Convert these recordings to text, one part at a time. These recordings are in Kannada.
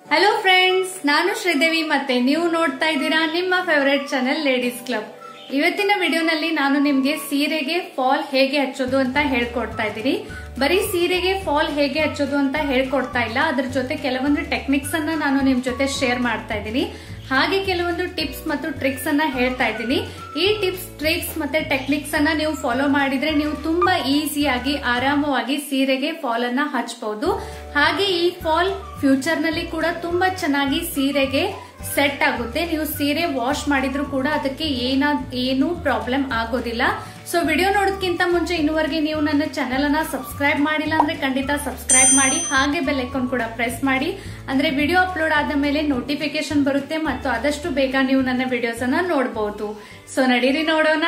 ಹಲೋ ಫ್ರೆಂಡ್ಸ್ ನಾನು ಶ್ರೀದೇವಿ ಮತ್ತೆ ನೀವು ನೋಡ್ತಾ ಇದ್ದೀರಾ ನಿಮ್ಮ ಫೇವರೇಟ್ ಚಾನೆಲ್ ಲೇಡೀಸ್ ಕ್ಲಬ್ ಇವತ್ತಿನ ವಿಡಿಯೋನಲ್ಲಿ ನಾನು ನಿಮ್ಗೆ ಸೀರೆಗೆ ಫಾಲ್ ಹೇಗೆ ಹಚ್ಚೋದು ಅಂತ ಹೇಳ್ಕೊಡ್ತಾ ಇದ್ದೀನಿ ಬರೀ ಸೀರೆಗೆ ಫಾಲ್ ಹೇಗೆ ಹಚ್ಚೋದು ಅಂತ ಹೇಳ್ಕೊಡ್ತಾ ಇಲ್ಲ ಅದ್ರ ಜೊತೆ ಕೆಲವೊಂದು ಟೆಕ್ನಿಕ್ಸ್ ಅನ್ನ ನಾನು ನಿಮ್ ಜೊತೆ ಶೇರ್ ಮಾಡ್ತಾ ಇದ್ದೀನಿ ಹಾಗೆ ಕೆಲವೊಂದು ಟಿಪ್ಸ್ ಮತ್ತು ಟ್ರಿಕ್ಸ್ ಅನ್ನ ಹೇಳ್ತಾ ಇದ್ದೀನಿ ಈ ಟಿಪ್ಸ್ ಟ್ರಿಕ್ಸ್ ಮತ್ತೆ ಟೆಕ್ನಿಕ್ಸ್ ಅನ್ನ ನೀವು ಫಾಲೋ ಮಾಡಿದ್ರೆ ನೀವು ತುಂಬಾ ಈಸಿಯಾಗಿ ಆರಾಮವಾಗಿ ಸೀರೆಗೆ ಫಾಲ್ ಅನ್ನ ಹಚ್ಚಬಹುದು ಹಾಗೆ ಈ ಫಾಲ್ ಫ್ಯೂಚರ್ ನಲ್ಲಿ ಕೂಡ ತುಂಬಾ ಚೆನ್ನಾಗಿ ಸೀರೆಗೆ ಸೆಟ್ ಆಗುತ್ತೆ ನೀವು ಸೀರೆ ವಾಶ್ ಮಾಡಿದ್ರು ಕೂಡ ಅದಕ್ಕೆ ಏನ ಏನು ಪ್ರಾಬ್ಲಮ್ ಆಗೋದಿಲ್ಲ ಸೊ ವಿಡಿಯೋ ನೋಡೋದಕ್ಕಿಂತ ಮುಂಚೆ ಇನ್ನುವರೆಗೆ ನೀವು ನನ್ನ ಚಾನೆಲ್ ಅನ್ನ ಸಬ್ಸ್ಕ್ರೈಬ್ ಮಾಡಿಲ್ಲ ಅಂದ್ರೆ ಖಂಡಿತ ಸಬ್ಸ್ಕ್ರೈಬ್ ಮಾಡಿ ಹಾಗೆ ಬೆಲ್ ಐಕಾನ್ ಕೂಡ ಪ್ರೆಸ್ ಮಾಡಿ ಅಂದ್ರೆ ವಿಡಿಯೋ ಅಪ್ಲೋಡ್ ಆದ ಮೇಲೆ ನೋಟಿಫಿಕೇಶನ್ ಬರುತ್ತೆ ಮತ್ತು ಆದಷ್ಟು ಬೇಗ ನೀವು ನನ್ನ ವಿಡಿಯೋಸ್ ಅನ್ನ ನೋಡಬಹುದು ಸೊ ನಡೀರಿ ನೋಡೋಣ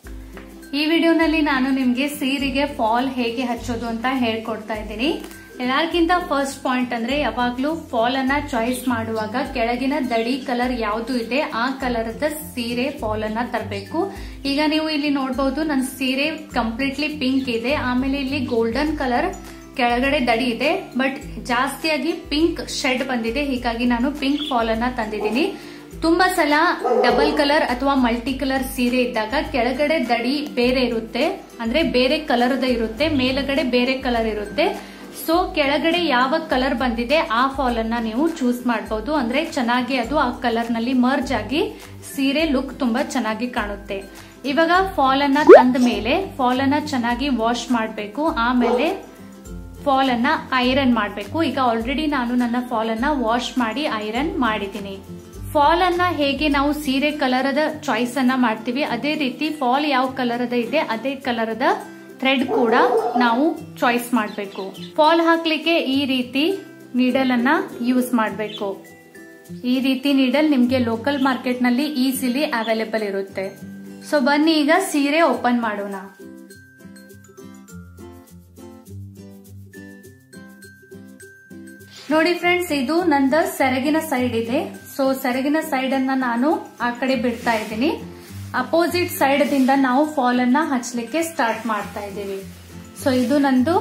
ಈ ವಿಡಿಯೋನಲ್ಲಿ ನಾನು ನಿಮ್ಗೆ ಸೀರೆಗೆ ಫಾಲ್ ಹೇಗೆ ಹಚ್ಚೋದು ಅಂತ ಹೇಳ್ಕೊಡ್ತಾ ಇದ್ದೀನಿ ಎಲ್ಲಾರ್ಗಿಂತ ಫಸ್ಟ್ ಪಾಯಿಂಟ್ ಅಂದ್ರೆ ಯಾವಾಗ್ಲೂ ಫಾಲ್ ಅನ್ನ ಚಾಯ್ಸ್ ಮಾಡುವಾಗ ಕೆಳಗಿನ ದಡಿ ಕಲರ್ ಯಾವ್ದು ಇದೆ ಆ ಕಲರ್ದ ಸೀರೆ ಫಾಲ್ ಅನ್ನ ತರಬೇಕು ಈಗ ನೀವು ಇಲ್ಲಿ ನೋಡಬಹುದು ನನ್ನ ಸೀರೆ ಕಂಪ್ಲೀಟ್ಲಿ ಪಿಂಕ್ ಇದೆ ಆಮೇಲೆ ಇಲ್ಲಿ ಗೋಲ್ಡನ್ ಕಲರ್ ಕೆಳಗಡೆ ದಡಿ ಇದೆ ಬಟ್ ಜಾಸ್ತಿಯಾಗಿ ಪಿಂಕ್ ಶೆಡ್ ಬಂದಿದೆ ಹೀಗಾಗಿ ನಾನು ಪಿಂಕ್ ಫಾಲ್ ಅನ್ನ ತಂದಿದ್ದೀನಿ ತುಂಬಾ ಸಲ ಡಬಲ್ ಕಲರ್ ಅಥವಾ ಮಲ್ಟಿ ಕಲರ್ ಸೀರೆ ಇದ್ದಾಗ ಕೆಳಗಡೆ ದಡಿ ಬೇರೆ ಇರುತ್ತೆ ಅಂದ್ರೆ ಬೇರೆ ಕಲರ್ದ ಇರುತ್ತೆ ಮೇಲಗಡೆ ಬೇರೆ ಕಲರ್ ಇರುತ್ತೆ ಸೊ ಕೆಳಗಡೆ ಯಾವ ಕಲರ್ ಬಂದಿದೆ ಆ ಫಾಲ್ ಅನ್ನ ನೀವು ಚೂಸ್ ಮಾಡಬಹುದು ಅಂದ್ರೆ ಚೆನ್ನಾಗಿ ಅದು ಆ ಕಲರ್ ನಲ್ಲಿ ಮರ್ಜ್ ಆಗಿ ಸೀರೆ ಲುಕ್ ತುಂಬಾ ಚೆನ್ನಾಗಿ ಕಾಣುತ್ತೆ ಇವಾಗ ಫಾಲ್ ಅನ್ನ ತಂದ ಮೇಲೆ ಫಾಲ್ ಅನ್ನ ಚೆನ್ನಾಗಿ ವಾಶ್ ಮಾಡಬೇಕು ಆಮೇಲೆ ಫಾಲ್ ಅನ್ನ ಐರನ್ ಮಾಡಬೇಕು ಈಗ ಆಲ್ರೆಡಿ ನಾನು ನನ್ನ ಫಾಲ್ ಅನ್ನ ವಾಶ್ ಮಾಡಿ ಐರನ್ ಮಾಡಿದ್ದೀನಿ ಫಾಲ್ ಅನ್ನ ಹೇಗೆ ನಾವು ಸೀರೆ ಕಲರದ ಚಾಯ್ಸ್ ಅನ್ನ ಮಾಡ್ತೀವಿ ಅದೇ ರೀತಿ ಫಾಲ್ ಯಾವ ಕಲರದ ಇದೆ ಅದೇ ಕಲರದ ಥ್ರೆಡ್ ಕೂಡ ನಾವು ಚಾಯ್ಸ್ ಮಾಡಬೇಕು ಫಾಲ್ ಹಾಕ್ಲಿಕ್ಕೆ ಈ ರೀತಿ ನೀಡಲ್ ಅನ್ನ ಯೂಸ್ ಮಾಡಬೇಕು ಈ ರೀತಿ ನೀಡಲ್ ನಿಮ್ಗೆ ಲೋಕಲ್ ಮಾರ್ಕೆಟ್ ನಲ್ಲಿ ಈಸಿಲಿ ಅವೈಲೇಬಲ್ ಇರುತ್ತೆ ಸೊ ಬನ್ನಿ ಈಗ ಸೀರೆ ಓಪನ್ ಮಾಡೋಣ ನೋಡಿ ಫ್ರೆಂಡ್ಸ್ ಇದು ನಂದ ಸೆರಗಿನ ಸೈಡ್ ಇದೆ ಸೊ ಸೆರಗಿನ ಸೈಡ್ ಅನ್ನ ನಾನು ಆ ಕಡೆ ಬಿಡ್ತಾ ಇದ್ದೀನಿ ಅಪೋಸಿಟ್ ಸೈಡ್ ದಿಂದ ನಾವು ಫಾಲ್ ಅನ್ನ ಹಚ್ಚಲಿಕ್ಕೆ ಸ್ಟಾರ್ಟ್ ಮಾಡ್ತಾ ಇದ್ದೀವಿ ಸೊ ಇದು ನಂದು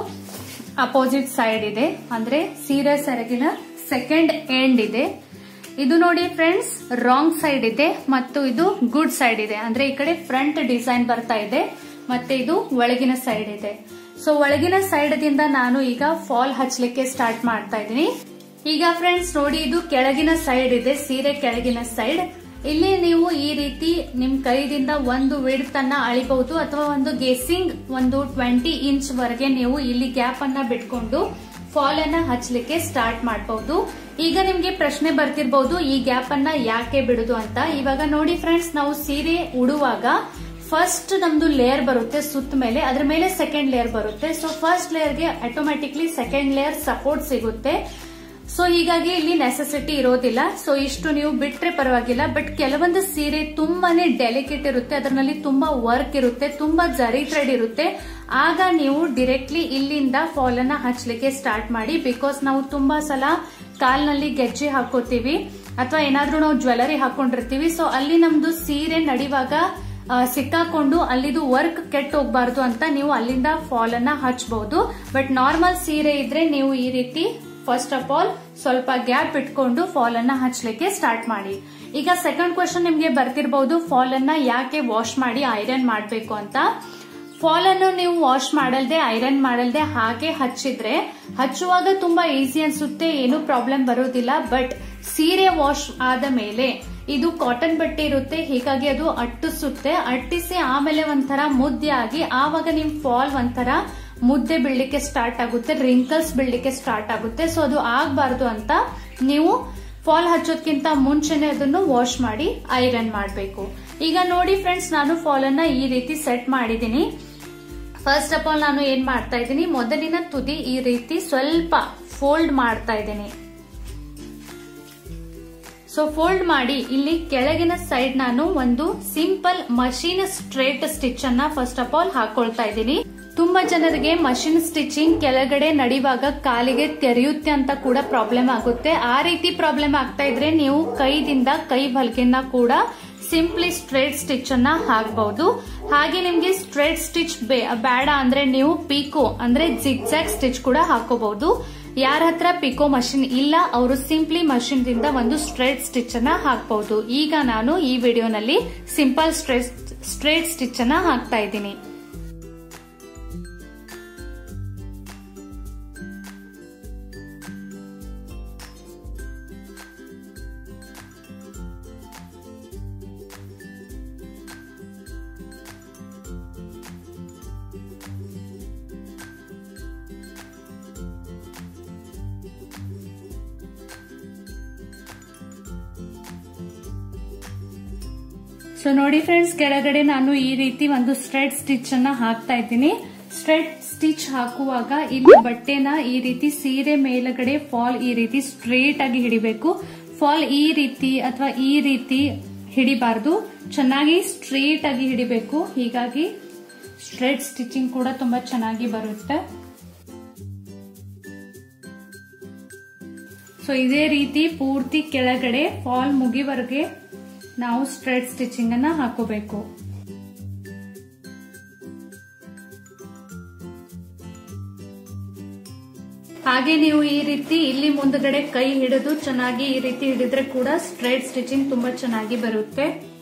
ಅಪೋಸಿಟ್ ಸೈಡ್ ಇದೆ ಅಂದ್ರೆ ಸೀರೆ ಸೆರಗಿನ ಸೆಕೆಂಡ್ ಎಂಡ್ ಇದೆ ಇದು ನೋಡಿ ಫ್ರೆಂಡ್ಸ್ ರಾಂಗ್ ಸೈಡ್ ಇದೆ ಮತ್ತು ಇದು ಗುಡ್ ಸೈಡ್ ಇದೆ ಅಂದ್ರೆ ಈ ಕಡೆ ಫ್ರಂಟ್ ಡಿಸೈನ್ ಬರ್ತಾ ಇದೆ ಮತ್ತೆ ಇದು ಒಳಗಿನ ಸೈಡ್ ಇದೆ ಸೊ ಒಳಗಿನ ಸೈಡ್ ದಿಂದ ನಾನು ಈಗ ಫಾಲ್ ಹಚ್ಚಲಿಕ್ಕೆ ಸ್ಟಾರ್ಟ್ ಮಾಡ್ತಾ ಇದ್ದೀನಿ ಈಗ ಫ್ರೆಂಡ್ಸ್ ನೋಡಿ ಇದು ಕೆಳಗಿನ ಸೈಡ್ ಇದೆ ಸೀರೆ ಕೆಳಗಿನ ಸೈಡ್ ಇಲ್ಲಿ ನೀವು ಈ ರೀತಿ ನಿಮ್ ಕೈದಿಂದ ಒಂದು ವಿಡ್ತ್ ಅನ್ನ ಅಳಿಬಹುದು ಅಥವಾ ಒಂದು ಗೆಸ್ಸಿಂಗ್ ಒಂದು ಟ್ವೆಂಟಿ ಇಂಚ್ ವರೆಗೆ ನೀವು ಇಲ್ಲಿ ಗ್ಯಾಪ್ ಅನ್ನ ಬಿಟ್ಕೊಂಡು ಫಾಲ್ ಅನ್ನ ಹಚ್ಚಲಿಕ್ಕೆ ಸ್ಟಾರ್ಟ್ ಮಾಡಬಹುದು ಈಗ ನಿಮ್ಗೆ ಪ್ರಶ್ನೆ ಬರ್ತಿರ್ಬಹುದು ಈ ಗ್ಯಾಪ್ ಅನ್ನ ಯಾಕೆ ಬಿಡುದು ಅಂತ ಇವಾಗ ನೋಡಿ ಫ್ರೆಂಡ್ಸ್ ನಾವು ಸೀರೆ ಉಡುವಾಗ ಫಸ್ಟ್ ನಮ್ದು ಲೇಯರ್ ಬರುತ್ತೆ ಸುತ್ತ ಮೇಲೆ ಅದ್ರ ಮೇಲೆ ಸೆಕೆಂಡ್ ಲೇಯರ್ ಬರುತ್ತೆ ಸೊ ಫಸ್ಟ್ ಲೇಯರ್ಗೆ ಆಟೋಮ್ಯಾಟಿಕ್ಲಿ ಸೆಕೆಂಡ್ ಲೇಯರ್ ಸಪೋರ್ಟ್ ಸಿಗುತ್ತೆ ಸೊ ಹೀಗಾಗಿ ಇಲ್ಲಿ ನೆಸೆಸಿಟಿ ಇರೋದಿಲ್ಲ ಸೊ ಇಷ್ಟು ನೀವು ಬಿಟ್ರೆ ಪರವಾಗಿಲ್ಲ ಬಟ್ ಕೆಲವೊಂದು ಸೀರೆ ತುಂಬಾನೇ ಡೆಲಿಕೇಟ್ ಇರುತ್ತೆ ಅದರಲ್ಲಿ ತುಂಬಾ ವರ್ಕ್ ಇರುತ್ತೆ ತುಂಬಾ ಜರಿ ಥ್ರೆಡ್ ಇರುತ್ತೆ ಆಗ ನೀವು ಡೈರೆಕ್ಟ್ಲಿ ಇಲ್ಲಿಂದ ಫಾಲ್ ಅನ್ನ ಹಚ್ಚಲಿಕ್ಕೆ ಸ್ಟಾರ್ಟ್ ಮಾಡಿ ಬಿಕಾಸ್ ನಾವು ತುಂಬಾ ಸಲ ಕಾಲ್ನಲ್ಲಿ ಗೆಜ್ಜೆ ಹಾಕೋತೀವಿ ಅಥವಾ ಏನಾದ್ರೂ ನಾವು ಜ್ಯುವೆಲರಿ ಹಾಕೊಂಡಿರ್ತೀವಿ ಸೊ ಅಲ್ಲಿ ನಮ್ದು ಸೀರೆ ನಡಿವಾಗ ಸಿಕ್ಕಾಕೊಂಡು ಅಲ್ಲಿದು ವರ್ಕ್ ಕೆಟ್ಟ ಹೋಗ್ಬಾರ್ದು ಅಂತ ನೀವು ಅಲ್ಲಿಂದ ಫಾಲ್ ಅನ್ನ ಹಚ್ಚಬಹುದು ಬಟ್ ನಾರ್ಮಲ್ ಸೀರೆ ಇದ್ರೆ ನೀವು ಈ ರೀತಿ ಫಸ್ಟ್ ಆಫ್ ಆಲ್ ಸ್ವಲ್ಪ ಗ್ಯಾಪ್ ಇಟ್ಕೊಂಡು ಫಾಲ್ ಅನ್ನ ಹಚ್ಚಲಿಕ್ಕೆ ಸ್ಟಾರ್ಟ್ ಮಾಡಿ ಈಗ ಸೆಕೆಂಡ್ ಕ್ವಶನ್ ನಿಮ್ಗೆ ಬರ್ತಿರ್ಬಹುದು ಫಾಲ್ ಅನ್ನ ಯಾಕೆ ವಾಶ್ ಮಾಡಿ ಐರನ್ ಮಾಡಬೇಕು ಅಂತ ಫಾಲ್ ಅನ್ನು ನೀವು ವಾಶ್ ಮಾಡಲ್ದೆ ಐರನ್ ಮಾಡಲ್ದೆ ಹಾಗೆ ಹಚ್ಚಿದ್ರೆ ಹಚ್ಚುವಾಗ ತುಂಬಾ ಈಸಿ ಅನ್ಸುತ್ತೆ ಏನು ಪ್ರಾಬ್ಲಮ್ ಬರೋದಿಲ್ಲ ಬಟ್ ಸೀರೆ ವಾಶ್ ಆದ ಮೇಲೆ ಇದು ಕಾಟನ್ ಬಟ್ಟೆ ಇರುತ್ತೆ ಹೀಗಾಗಿ ಅದು ಅಟ್ಟಿಸುತ್ತೆ ಅಟ್ಟಿಸಿ ಆಮೇಲೆ ಒಂಥರ ಮುದ್ದೆ ಆಗಿ ಆವಾಗ ನಿಮ್ ಫಾಲ್ ಒಂಥರ ಮುದ್ದೆ ಬೀಳ್ಲಿಕ್ಕೆ ಸ್ಟಾರ್ಟ್ ಆಗುತ್ತೆ ರಿಂಕಲ್ಸ್ ಬೀಳ್ಲಿಕ್ಕೆ ಸ್ಟಾರ್ಟ್ ಆಗುತ್ತೆ ಸೊ ಅದು ಆಗಬಾರ್ದು ಅಂತ ನೀವು ಫಾಲ್ ಹಚ್ಚೋದ್ಕಿಂತ ಮುಂಚೆನೆ ಅದನ್ನು ವಾಶ್ ಮಾಡಿ ಐರನ್ ಮಾಡಬೇಕು ಈಗ ನೋಡಿ ಫ್ರೆಂಡ್ಸ್ ನಾನು ಫಾಲ್ ಅನ್ನ ಈ ರೀತಿ ಸೆಟ್ ಮಾಡಿದ್ದೀನಿ ಫಸ್ಟ್ ಆಫ್ ಆಲ್ ನಾನು ಏನ್ ಮಾಡ್ತಾ ಇದ್ದೀನಿ ಮೊದಲಿನ ತುದಿ ಈ ರೀತಿ ಸ್ವಲ್ಪ ಫೋಲ್ಡ್ ಮಾಡ್ತಾ ಇದ್ದೀನಿ ಸೊ ಫೋಲ್ಡ್ ಮಾಡಿ ಇಲ್ಲಿ ಕೆಳಗಿನ ಸೈಡ್ ನಾನು ಒಂದು ಸಿಂಪಲ್ ಮಷೀನ್ ಸ್ಟ್ರೇಟ್ ಸ್ಟಿಚ್ ಅನ್ನ ಫಸ್ಟ್ ಆಫ್ ಆಲ್ ಹಾಕೊಳ್ತಾ ಇದ್ದೀನಿ ತುಂಬಾ ಜನರಿಗೆ ಮಷಿನ್ ಸ್ಟಿಚಿಂಗ್ ಕೆಳಗಡೆ ನಡಿವಾಗ ಕಾಲಿಗೆ ತೆರೆಯುತ್ತೆ ಅಂತ ಕೂಡ ಪ್ರಾಬ್ಲಮ್ ಆಗುತ್ತೆ ಆ ರೀತಿ ಪ್ರಾಬ್ಲಮ್ ಆಗ್ತಾ ಇದ್ರೆ ನೀವು ಕೈದಿಂದ ಕೈ ಬಲ್ಗೆನ ಕೂಡ ಸಿಂಪ್ಲಿ ಸ್ಟ್ರೇಟ್ ಸ್ಟಿಚ್ ಅನ್ನ ಹಾಕಬಹುದು ಹಾಗೆ ನಿಮ್ಗೆ ಸ್ಟ್ರೇಟ್ ಸ್ಟಿಚ್ ಬೇಡ ಅಂದ್ರೆ ನೀವು ಪೀಕೋ ಅಂದ್ರೆ ಜಿಗ್ಜಾಗ್ ಸ್ಟಿಚ್ ಕೂಡ ಹಾಕೋಬಹುದು ಯಾರ ಹತ್ರ ಪಿಕೋ ಮಷಿನ್ ಇಲ್ಲ ಅವರು ಸಿಂಪ್ಲಿ ಮಷಿನ್ ದಿಂದ ಒಂದು ಸ್ಟ್ರೇಟ್ ಸ್ಟಿಚ್ ಅನ್ನ ಹಾಕಬಹುದು ಈಗ ನಾನು ಈ ವಿಡಿಯೋನಲ್ಲಿ ಸಿಂಪಲ್ ಸ್ಟ್ರೇಟ್ ಸ್ಟ್ರೇಟ್ ಸ್ಟಿಚ್ ಅನ್ನ ಹಾಕ್ತಾ ಇದ್ದೀನಿ ಸೊ ನೋಡಿ ಫ್ರೆಂಡ್ಸ್ ಕೆಳಗಡೆ ನಾನು ಈ ರೀತಿ ಒಂದು ಸ್ಟ್ರೇಟ್ ಸ್ಟಿಚ್ ಅನ್ನ ಹಾಕ್ತಾ ಇದ್ದೀನಿ ಸ್ಟ್ರೇಟ್ ಸ್ಟಿಚ್ ಹಾಕುವಾಗ ಇಲ್ಲಿ ಬಟ್ಟೆನ ಈ ರೀತಿ ಸೀರೆ ಮೇಲಗಡೆ ಫಾಲ್ ಈ ರೀತಿ ಸ್ಟ್ರೇಟ್ ಆಗಿ ಹಿಡಿಬೇಕು ಫಾಲ್ ಈ ರೀತಿ ಅಥವಾ ಈ ರೀತಿ ಹಿಡಿಬಾರ್ದು ಚೆನ್ನಾಗಿ ಸ್ಟ್ರೇಟ್ ಆಗಿ ಹಿಡಿಬೇಕು ಹೀಗಾಗಿ ಸ್ಟ್ರೇಟ್ ಸ್ಟಿಚಿಂಗ್ ಕೂಡ ತುಂಬಾ ಚೆನ್ನಾಗಿ ಬರುತ್ತೆ ಸೊ ಇದೇ ರೀತಿ ಪೂರ್ತಿ ಕೆಳಗಡೆ ಫಾಲ್ ಮುಗಿವರೆಗೆ ನಾವು ಸ್ಟ್ರೇಟ್ ಸ್ಟಿಚಿಂಗ್ ಅನ್ನ ಹಾಕೋಬೇಕು ಹಾಗೆ ನೀವು ಈ ರೀತಿ ಇಲ್ಲಿ ಮುಂದ್ಗಡೆ ಕೈ ಹಿಡಿದು ಚೆನ್ನಾಗಿ ಈ ರೀತಿ ಹಿಡಿದ್ರೆ ಕೂಡ ಸ್ಟ್ರೇಟ್ ಸ್ಟಿಚಿಂಗ್ ತುಂಬಾ ಚೆನ್ನಾಗಿ ಬರುತ್ತೆ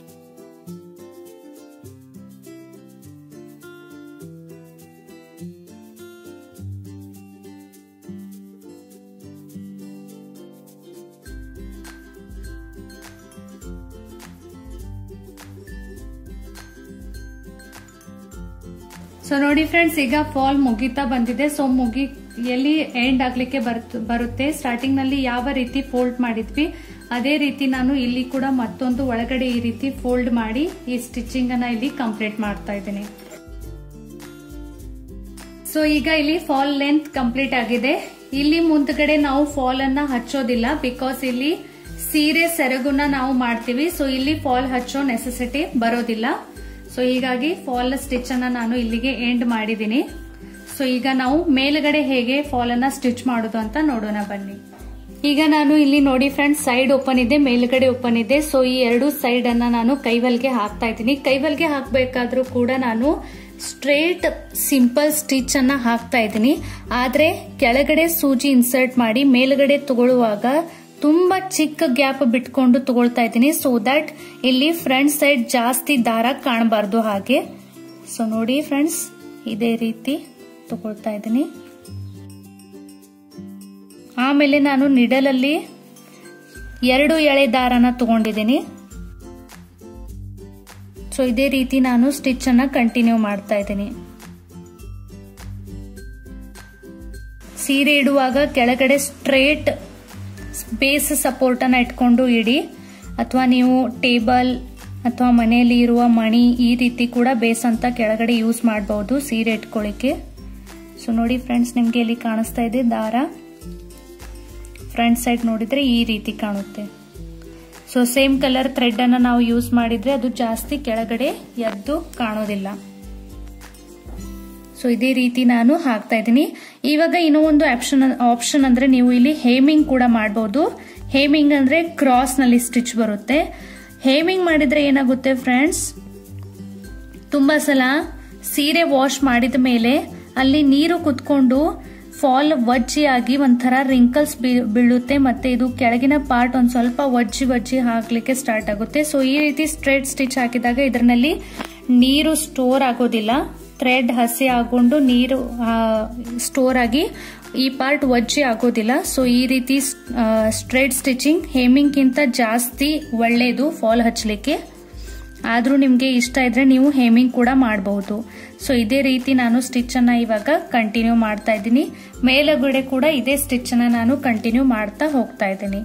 ಸೊ ನೋಡಿ ಫ್ರೆಂಡ್ಸ್ ಈಗ ಫಾಲ್ ಮುಗಿತಾ ಬಂದಿದೆ ಸೊ ಮುಗಿ ಎಲ್ಲಿ ಎಂಡ್ ಆಗ್ಲಿಕ್ಕೆ ಬರುತ್ತೆ ಸ್ಟಾರ್ಟಿಂಗ್ ನಲ್ಲಿ ಯಾವ ರೀತಿ ಫೋಲ್ಡ್ ಮಾಡಿದ್ವಿ ಅದೇ ರೀತಿ ನಾನು ಇಲ್ಲಿ ಕೂಡ ಮತ್ತೊಂದು ಒಳಗಡೆ ಈ ರೀತಿ ಫೋಲ್ಡ್ ಮಾಡಿ ಈ ಸ್ಟಿಚಿಂಗ್ ಅನ್ನ ಇಲ್ಲಿ ಕಂಪ್ಲೀಟ್ ಮಾಡ್ತಾ ಇದ್ದೀನಿ ಸೊ ಈಗ ಇಲ್ಲಿ ಫಾಲ್ ಲೆಂತ್ ಕಂಪ್ಲೀಟ್ ಆಗಿದೆ ಇಲ್ಲಿ ಮುಂದ್ಗಡೆ ನಾವು ಫಾಲ್ ಅನ್ನ ಹಚ್ಚೋದಿಲ್ಲ ಬಿಕಾಸ್ ಇಲ್ಲಿ ಸೀರೆ ಸೆರಗುನ ನಾವು ಮಾಡ್ತೀವಿ ಸೊ ಇಲ್ಲಿ ಫಾಲ್ ಹಚ್ಚೋ ನೆಸೆಸಿಟಿ ಬರೋದಿಲ್ಲ ಸೊ ಹೀಗಾಗಿ ಫಾಲ್ ಸ್ಟಿಚ್ ಅನ್ನ ನಾನು ಇಲ್ಲಿಗೆ ಎಂಡ್ ಮಾಡಿದ್ದೀನಿ ಸೊ ಈಗ ನಾವು ಮೇಲ್ಗಡೆ ಹೇಗೆ ಫಾಲ್ ಅನ್ನ ಸ್ಟಿಚ್ ಮಾಡೋದು ಅಂತ ನೋಡೋಣ ಬನ್ನಿ ಈಗ ನಾನು ಇಲ್ಲಿ ನೋಡಿ ಫ್ರೆಂಡ್ಸ್ ಸೈಡ್ ಓಪನ್ ಇದೆ ಮೇಲ್ಗಡೆ ಓಪನ್ ಇದೆ ಸೊ ಈ ಎರಡು ಸೈಡ್ ಅನ್ನ ನಾನು ಕೈವಲ್ಗೆ ಹಾಕ್ತಾ ಇದ್ದೀನಿ ಕೈವಲ್ಗೆ ಹಾಕ್ಬೇಕಾದ್ರೂ ಕೂಡ ನಾನು ಸ್ಟ್ರೇಟ್ ಸಿಂಪಲ್ ಸ್ಟಿಚ್ ಅನ್ನ ಹಾಕ್ತಾ ಇದ್ದೀನಿ ಆದ್ರೆ ಕೆಳಗಡೆ ಸೂಜಿ ಇನ್ಸರ್ಟ್ ಮಾಡಿ ಮೇಲ್ಗಡೆ ತಗೊಳ್ಳುವಾಗ ತುಂಬಾ ಚಿಕ್ಕ ಗ್ಯಾಪ್ ಬಿಟ್ಕೊಂಡು ತಗೊಳ್ತಾ ಇದ್ದೀನಿ ಸೊ ದಟ್ ಇಲ್ಲಿ ಫ್ರಂಟ್ ಸೈಡ್ ಜಾಸ್ತಿ ದಾರ ಕಾಣಬಾರ್ದು ಹಾಗೆ ಸೊ ನೋಡಿ ಫ್ರೆಂಡ್ಸ್ ಇದೇ ರೀತಿ ತಗೊಳ್ತಾ ಇದ್ದೀನಿ ಆಮೇಲೆ ನಾನು ನಿಡಲಲ್ಲಿ ಎರಡು ಎಳೆ ದಾರನ ತಗೊಂಡಿದ್ದೀನಿ ಸೊ ಇದೇ ರೀತಿ ನಾನು ಸ್ಟಿಚ್ ಅನ್ನ ಕಂಟಿನ್ಯೂ ಮಾಡ್ತಾ ಇದ್ದೀನಿ ಸೀರೆ ಇಡುವಾಗ ಕೆಳಗಡೆ ಸ್ಟ್ರೇಟ್ ಬೇಸ್ ಸಪೋರ್ಟ್ ಅನ್ನ ಇಟ್ಕೊಂಡು ಇಡಿ ಅಥವಾ ನೀವು ಟೇಬಲ್ ಅಥವಾ ಮನೆಯಲ್ಲಿ ಇರುವ ಮಣಿ ಈ ರೀತಿ ಕೂಡ ಬೇಸ್ ಅಂತ ಕೆಳಗಡೆ ಯೂಸ್ ಮಾಡಬಹುದು ಸೀರೆ ಇಟ್ಕೊಳ್ಳಿಕ್ಕೆ ಸೊ ನೋಡಿ ಫ್ರೆಂಡ್ಸ್ ನಿಮ್ಗೆ ಇಲ್ಲಿ ಕಾಣಿಸ್ತಾ ಇದೆ ದಾರ ಫ್ರಂಟ್ ಸೈಡ್ ನೋಡಿದ್ರೆ ಈ ರೀತಿ ಕಾಣುತ್ತೆ ಸೊ ಸೇಮ್ ಕಲರ್ ಥ್ರೆಡ್ ಅನ್ನ ನಾವು ಯೂಸ್ ಮಾಡಿದ್ರೆ ಅದು ಜಾಸ್ತಿ ಕೆಳಗಡೆ ಎದ್ದು ಕಾಣೋದಿಲ್ಲ ಸೊ ಇದೇ ರೀತಿ ನಾನು ಹಾಕ್ತಾ ಇದ್ದೀನಿ ಇವಾಗ ಇನ್ನೂ ಒಂದು ಆಪ್ಷನ್ ಆಪ್ಷನ್ ಅಂದ್ರೆ ನೀವು ಇಲ್ಲಿ ಹೇಮಿಂಗ್ ಕೂಡ ಮಾಡಬಹುದು ಹೇಮಿಂಗ್ ಅಂದ್ರೆ ಕ್ರಾಸ್ ನಲ್ಲಿ ಸ್ಟಿಚ್ ಬರುತ್ತೆ ಹೇಮಿಂಗ್ ಮಾಡಿದ್ರೆ ಏನಾಗುತ್ತೆ ಫ್ರೆಂಡ್ಸ್ ತುಂಬಾ ಸಲ ಸೀರೆ ವಾಶ್ ಮಾಡಿದ ಮೇಲೆ ಅಲ್ಲಿ ನೀರು ಕುತ್ಕೊಂಡು ಫಾಲ್ ವಜ್ಜಿ ಆಗಿ ಒಂಥರ ರಿಂಕಲ್ಸ್ ಬೀಳುತ್ತೆ ಮತ್ತೆ ಇದು ಕೆಳಗಿನ ಪಾರ್ಟ್ ಒಂದ್ ಸ್ವಲ್ಪ ವಜ್ಜಿ ವಜ್ಜಿ ಹಾಕ್ಲಿಕ್ಕೆ ಸ್ಟಾರ್ಟ್ ಆಗುತ್ತೆ ಸೊ ಈ ರೀತಿ ಸ್ಟ್ರೇಟ್ ಸ್ಟಿಚ್ ಹಾಕಿದಾಗ ಇದರಲ್ಲಿ ನೀರು ಸ್ಟೋರ್ ಆಗೋದಿಲ್ಲ ಥ್ರೆಡ್ ಹಸಿ ಆಗೊಂಡು ನೀರು ಸ್ಟೋರ್ ಆಗಿ ಈ ಪಾರ್ಟ್ ವಜ್ಜಿ ಆಗೋದಿಲ್ಲ ಸೊ ಈ ರೀತಿ ಸ್ಟ್ರೇಟ್ ಸ್ಟಿಚಿಂಗ್ ಹೇಮಿಂಗ್ಗಿಂತ ಜಾಸ್ತಿ ಒಳ್ಳೆಯದು ಫಾಲ್ ಹಚ್ಚಲಿಕ್ಕೆ ಆದರೂ ನಿಮಗೆ ಇಷ್ಟ ಇದ್ರೆ ನೀವು ಹೇಮಿಂಗ್ ಕೂಡ ಮಾಡಬಹುದು ಸೊ ಇದೇ ರೀತಿ ನಾನು ಸ್ಟಿಚ್ ಅನ್ನ ಇವಾಗ ಕಂಟಿನ್ಯೂ ಮಾಡ್ತಾ ಇದ್ದೀನಿ ಮೇಲುಗಡೆ ಕೂಡ ಇದೇ ಸ್ಟಿಚ್ ಅನ್ನ ನಾನು ಕಂಟಿನ್ಯೂ ಮಾಡ್ತಾ ಹೋಗ್ತಾ ಇದ್ದೀನಿ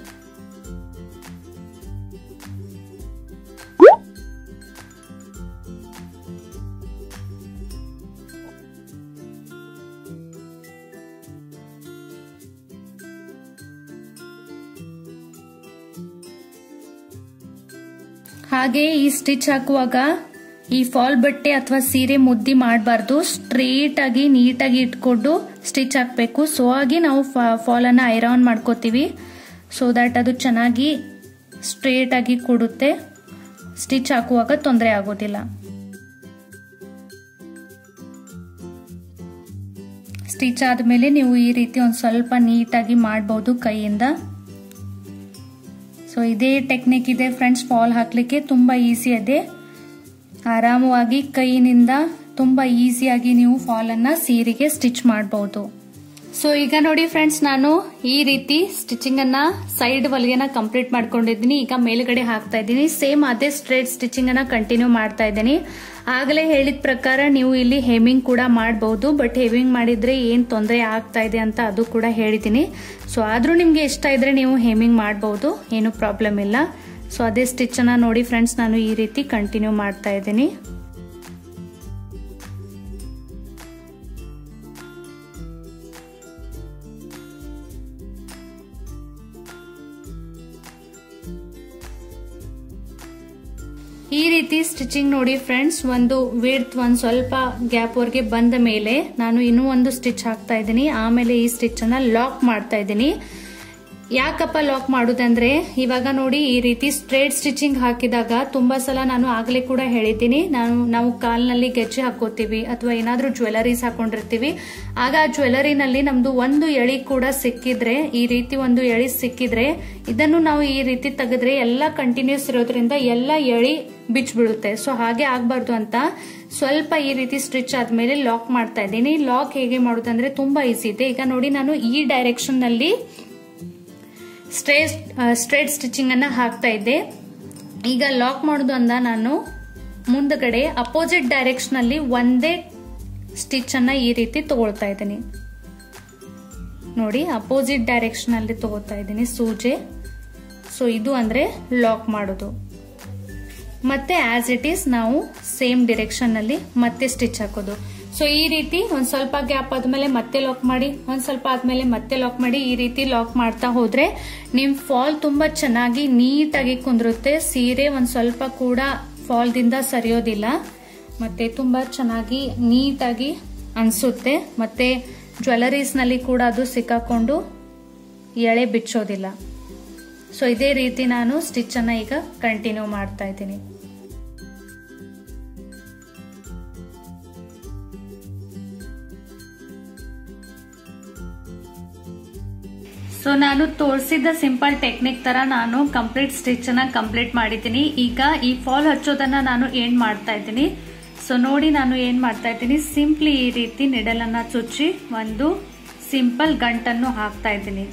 ಹಾಗೆ ಈ ಸ್ಟಿಚ್ ಹಾಕುವಾಗ ಈ ಫಾಲ್ ಬಟ್ಟೆ ಅಥವಾ ಸೀರೆ ಮುದ್ದಿ ಮಾಡಬಾರ್ದು ಸ್ಟ್ರೇಟ್ ಆಗಿ ನೀಟಾಗಿ ಇಟ್ಕೊಂಡು ಸ್ಟಿಚ್ ಹಾಕಬೇಕು ಸೊ ಆಗಿ ನಾವು ಫಾಲ್ ಅನ್ನ ಐರನ್ ಮಾಡ್ಕೋತೀವಿ ಸೊ ದಟ್ ಅದು ಚೆನ್ನಾಗಿ ಸ್ಟ್ರೇಟ್ ಆಗಿ ಕೊಡುತ್ತೆ ಸ್ಟಿಚ್ ಹಾಕುವಾಗ ತೊಂದರೆ ಆಗೋದಿಲ್ಲ ಸ್ಟಿಚ್ ಆದಮೇಲೆ ನೀವು ಈ ರೀತಿ ಒಂದು ಸ್ವಲ್ಪ ನೀಟಾಗಿ ಮಾಡ್ಬೋದು ಕೈಯಿಂದ ಸೊ ಇದೇ ಟೆಕ್ನಿಕ್ ಇದೆ ಫ್ರೆಂಡ್ಸ್ ಫಾಲ್ ಹಾಕ್ಲಿಕ್ಕೆ ತುಂಬಾ ಈಸಿ ಇದೆ ಆರಾಮವಾಗಿ ಕೈನಿಂದ ತುಂಬಾ ಈಸಿಯಾಗಿ ನೀವು ಫಾಲ್ ಅನ್ನ ಸೀರೆಗೆ ಸ್ಟಿಚ್ ಮಾಡಬಹುದು ಸೊ ಈಗ ನೋಡಿ ಫ್ರೆಂಡ್ಸ್ ನಾನು ಈ ರೀತಿ ಸ್ಟಿಚಿಂಗ್ ಅನ್ನ ಸೈಡ್ ಹೊಲಿಗೆನ ಕಂಪ್ಲೀಟ್ ಮಾಡ್ಕೊಂಡಿದ್ದೀನಿ ಈಗ ಮೇಲ್ಗಡೆ ಹಾಕ್ತಾ ಇದ್ದೀನಿ ಸೇಮ್ ಅದೇ ಸ್ಟ್ರೇಟ್ ಸ್ಟಿಚಿಂಗ್ ಅನ್ನ ಕಂಟಿನ್ಯೂ ಮಾಡ್ತಾ ಇದ್ದೀನಿ ಆಗಲೇ ಹೇಳಿದ ಪ್ರಕಾರ ನೀವು ಇಲ್ಲಿ ಹೇಮಿಂಗ್ ಕೂಡ ಮಾಡಬಹುದು ಬಟ್ ಹೇಮಿಂಗ್ ಮಾಡಿದ್ರೆ ಏನ್ ತೊಂದರೆ ಆಗ್ತಾ ಇದೆ ಅಂತ ಅದು ಕೂಡ ಹೇಳಿದ್ದೀನಿ ಸೊ ಆದ್ರೂ ನಿಮ್ಗೆ ಇಷ್ಟ ಇದ್ರೆ ನೀವು ಹೇಮಿಂಗ್ ಮಾಡಬಹುದು ಏನು ಪ್ರಾಬ್ಲಮ್ ಇಲ್ಲ ಸೊ ಅದೇ ಸ್ಟಿಚ್ ಅನ್ನ ನೋಡಿ ಫ್ರೆಂಡ್ಸ್ ನಾನು ಈ ರೀತಿ ಕಂಟಿನ್ಯೂ ಮಾಡ್ತಾ ಇದ್ದೀನಿ ಈ ರೀತಿ ಸ್ಟಿಚಿಂಗ್ ನೋಡಿ ಫ್ರೆಂಡ್ಸ್ ಒಂದು ವಿಡ್ತ್ ಒಂದ್ ಸ್ವಲ್ಪ ಗ್ಯಾಪ್ ವರ್ಗೆ ಬಂದ ಮೇಲೆ ನಾನು ಇನ್ನೂ ಒಂದು ಸ್ಟಿಚ್ ಹಾಕ್ತಾ ಇದ್ದೀನಿ ಆಮೇಲೆ ಈ ಸ್ಟಿಚ್ ಅನ್ನ ಲಾಕ್ ಮಾಡ್ತಾ ಇದ್ದೀನಿ ಯಾಕಪ್ಪ ಲಾಕ್ ಮಾಡುದಂದ್ರೆ ಇವಾಗ ನೋಡಿ ಈ ರೀತಿ ಸ್ಟ್ರೇಟ್ ಸ್ಟಿಚಿಂಗ್ ಹಾಕಿದಾಗ ತುಂಬಾ ಸಲ ನಾನು ಆಗ್ಲೇ ಕೂಡ ಹೇಳಿದ್ದೀನಿ ನಾನು ನಾವು ಕಾಲ್ನಲ್ಲಿ ಗೆಜ್ಜೆ ಹಾಕೋತೀವಿ ಅಥವಾ ಏನಾದ್ರೂ ಜ್ಯುವೆಲರೀಸ್ ಹಾಕೊಂಡಿರ್ತೀವಿ ಆಗ ಆ ಜ್ಯುವೆಲರಿನಲ್ಲಿ ನಮ್ದು ಒಂದು ಎಳಿ ಕೂಡ ಸಿಕ್ಕಿದ್ರೆ ಈ ರೀತಿ ಒಂದು ಎಳಿ ಸಿಕ್ಕಿದ್ರೆ ಇದನ್ನು ನಾವು ಈ ರೀತಿ ತೆಗೆದ್ರೆ ಎಲ್ಲ ಕಂಟಿನ್ಯೂಸ್ ಇರೋದ್ರಿಂದ ಎಲ್ಲ ಎಳಿ ಬಿಚ್ ಬೀಳುತ್ತೆ ಸೊ ಹಾಗೆ ಆಗ್ಬಾರ್ದು ಅಂತ ಸ್ವಲ್ಪ ಈ ರೀತಿ ಸ್ಟಿಚ್ ಆದ್ಮೇಲೆ ಲಾಕ್ ಮಾಡ್ತಾ ಇದ್ದೀನಿ ಲಾಕ್ ಹೇಗೆ ಮಾಡೋದಂದ್ರೆ ತುಂಬಾ ಈಸಿ ಇದೆ ಈಗ ನೋಡಿ ನಾನು ಈ ಡೈರೆಕ್ಷನ್ ನಲ್ಲಿ ಸ್ಟ್ರೇಟ್ ಸ್ಟ್ರೇಟ್ ಸ್ಟಿಚಿಂಗ್ ಅನ್ನ ಹಾಕ್ತಾ ಇದ್ದೆ ಈಗ ಲಾಕ್ ಮಾಡೋದು ಅಂದ ನಾನು ಮುಂದಗಡೆ ಅಪೋಸಿಟ್ ಡೈರೆಕ್ಷನ್ ಅಲ್ಲಿ ಒಂದೇ ಸ್ಟಿಚ್ ಅನ್ನ ಈ ರೀತಿ ತಗೊಳ್ತಾ ಇದ್ದೀನಿ ನೋಡಿ ಅಪೋಸಿಟ್ ಡೈರೆಕ್ಷನ್ ಅಲ್ಲಿ ತಗೋತಾ ಇದ್ದೀನಿ ಸೂಜೆ ಸೊ ಇದು ಅಂದ್ರೆ ಲಾಕ್ ಮಾಡೋದು ಮತ್ತೆ ಆಸ್ ಇಟ್ ಈಸ್ ನಾವು ಸೇಮ್ ಡಿರೆಕ್ಷನ್ ನಲ್ಲಿ ಮತ್ತೆ ಸ್ಟಿಚ್ ಹಾಕೋದು ಸೊ ಈ ರೀತಿ ಒಂದ್ ಸ್ವಲ್ಪ ಗ್ಯಾಪ್ ಆದ್ಮೇಲೆ ಮತ್ತೆ ಲಾಕ್ ಮಾಡಿ ಒಂದ್ ಸ್ವಲ್ಪ ಆದ್ಮೇಲೆ ಮತ್ತೆ ಲಾಕ್ ಮಾಡಿ ಈ ರೀತಿ ಲಾಕ್ ಮಾಡ್ತಾ ಹೋದ್ರೆ ನಿಮ್ ಫಾಲ್ ತುಂಬಾ ಚೆನ್ನಾಗಿ ನೀಟಾಗಿ ಕುಂದ್ರುತ್ತೆ ಸೀರೆ ಒಂದ್ ಸ್ವಲ್ಪ ಕೂಡ ಫಾಲ್ ದಿಂದ ಸರಿಯೋದಿಲ್ಲ ಮತ್ತೆ ತುಂಬಾ ಚೆನ್ನಾಗಿ ನೀಟಾಗಿ ಅನ್ಸುತ್ತೆ ಮತ್ತೆ ಜ್ಯುವೆಲರೀಸ್ ನಲ್ಲಿ ಕೂಡ ಅದು ಸಿಕ್ಕಾಕೊಂಡು ಎಳೆ ಬಿಚ್ಚೋದಿಲ್ಲ ಸೊ ಇದೇ ರೀತಿ ನಾನು ಸ್ಟಿಚ್ ಅನ್ನ ಈಗ ಕಂಟಿನ್ಯೂ ಮಾಡ್ತಾ ಇದ್ದೀನಿ ಸೊ ನಾನು ತೋರಿಸಿದ ಸಿಂಪಲ್ ಟೆಕ್ನಿಕ್ ತರ ನಾನು ಕಂಪ್ಲೀಟ್ ಸ್ಟಿಚ್ ಅನ್ನ ಕಂಪ್ಲೀಟ್ ಮಾಡಿದ್ದೀನಿ ಈಗ ಈ ಫಾಲ್ ಹಚ್ಚೋದನ್ನ ನಾನು ಏನ್ ಮಾಡ್ತಾ ಇದ್ದೀನಿ ಸೊ ನೋಡಿ ನಾನು ಏನ್ ಮಾಡ್ತಾ ಇದ್ದೀನಿ ಸಿಂಪ್ಲಿ ಈ ರೀತಿ ನಿಡಲನ್ನ ಚುಚ್ಚಿ ಒಂದು ಸಿಂಪಲ್ ಗಂಟನ್ನು ಹಾಕ್ತಾ ಇದ್ದೀನಿ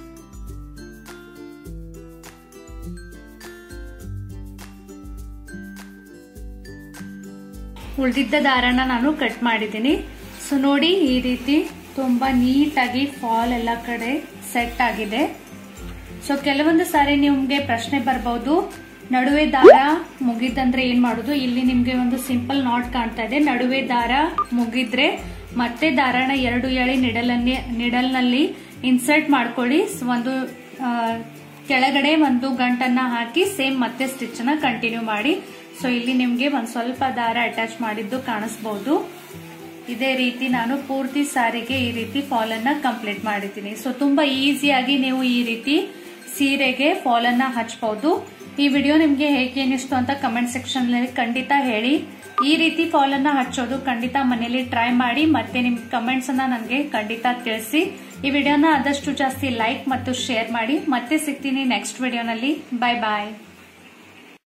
ಉಳಿದಿದ್ದ ದಾರನ ನಾನು ಕಟ್ ಮಾಡಿದ್ದೀನಿ ಸೊ ನೋಡಿ ಈ ರೀತಿ ತುಂಬಾ ನೀಟಾಗಿ ಫಾಲ್ ಎಲ್ಲ ಕಡೆ ಸೆಟ್ ಆಗಿದೆ ಸೊ ಕೆಲವೊಂದು ಸಾರಿ ನಿಮ್ಗೆ ಪ್ರಶ್ನೆ ಬರ್ಬಹುದು ನಡುವೆ ದಾರ ಮುಗಿದಂದ್ರೆ ಏನ್ ಮಾಡುದು ಇಲ್ಲಿ ನಿಮ್ಗೆ ಒಂದು ಸಿಂಪಲ್ ನಾಟ್ ಕಾಣ್ತಾ ಇದೆ ನಡುವೆ ದಾರ ಮುಗಿದ್ರೆ ಮತ್ತೆ ದಾರನ ಎರಡು ಎಳೆ ನಿಡಲನ್ನೇ ನಿಡಲ್ನಲ್ಲಿ ಇನ್ಸರ್ಟ್ ಮಾಡ್ಕೊಳ್ಳಿ ಒಂದು ಕೆಳಗಡೆ ಒಂದು ಗಂಟನ್ನ ಹಾಕಿ ಸೇಮ್ ಮತ್ತೆ ಸ್ಟಿಚ್ ನ ಕಂಟಿನ್ಯೂ ಮಾಡಿ ಸೊ ಇಲ್ಲಿ ನಿಮ್ಗೆ ಒಂದ್ ಸ್ವಲ್ಪ ದಾರ ಅಟ್ಯಾಚ್ ಮಾಡಿದ್ದು ಕಾಣಿಸ್ಬಹುದು ಇದೇ ರೀತಿ ನಾನು ಪೂರ್ತಿ ಸಾರಿಗೆ ಈ ರೀತಿ ಫಾಲ್ ಅನ್ನ ಕಂಪ್ಲೀಟ್ ಮಾಡಿದ್ದೀನಿ ಸೊ ತುಂಬಾ ಈಸಿಯಾಗಿ ನೀವು ಈ ರೀತಿ ಸೀರೆಗೆ ಫಾಲ್ ಅನ್ನ ಹಚ್ಬಹುದು ಈ ವಿಡಿಯೋ ನಿಮ್ಗೆ ಹೇಗೆ ಏನಿಷ್ಟು ಅಂತ ಕಮೆಂಟ್ ಸೆಕ್ಷನ್ ನಲ್ಲಿ ಖಂಡಿತ ಹೇಳಿ ಈ ರೀತಿ ಫಾಲ್ ಅನ್ನ ಹಚ್ಚೋದು ಖಂಡಿತ ಮನೇಲಿ ಟ್ರೈ ಮಾಡಿ ಮತ್ತೆ ನಿಮ್ ಕಮೆಂಟ್ಸ್ ಅನ್ನ ನನಗೆ ಖಂಡಿತ ತಿಳಿಸಿ ಈ ವಿಡಿಯೋನ ಆದಷ್ಟು ಜಾಸ್ತಿ ಲೈಕ್ ಮತ್ತು ಶೇರ್ ಮಾಡಿ ಮತ್ತೆ ಸಿಗ್ತೀನಿ ನೆಕ್ಸ್ಟ್ ವಿಡಿಯೋನಲ್ಲಿ ಬಾಯ್ ಬಾಯ್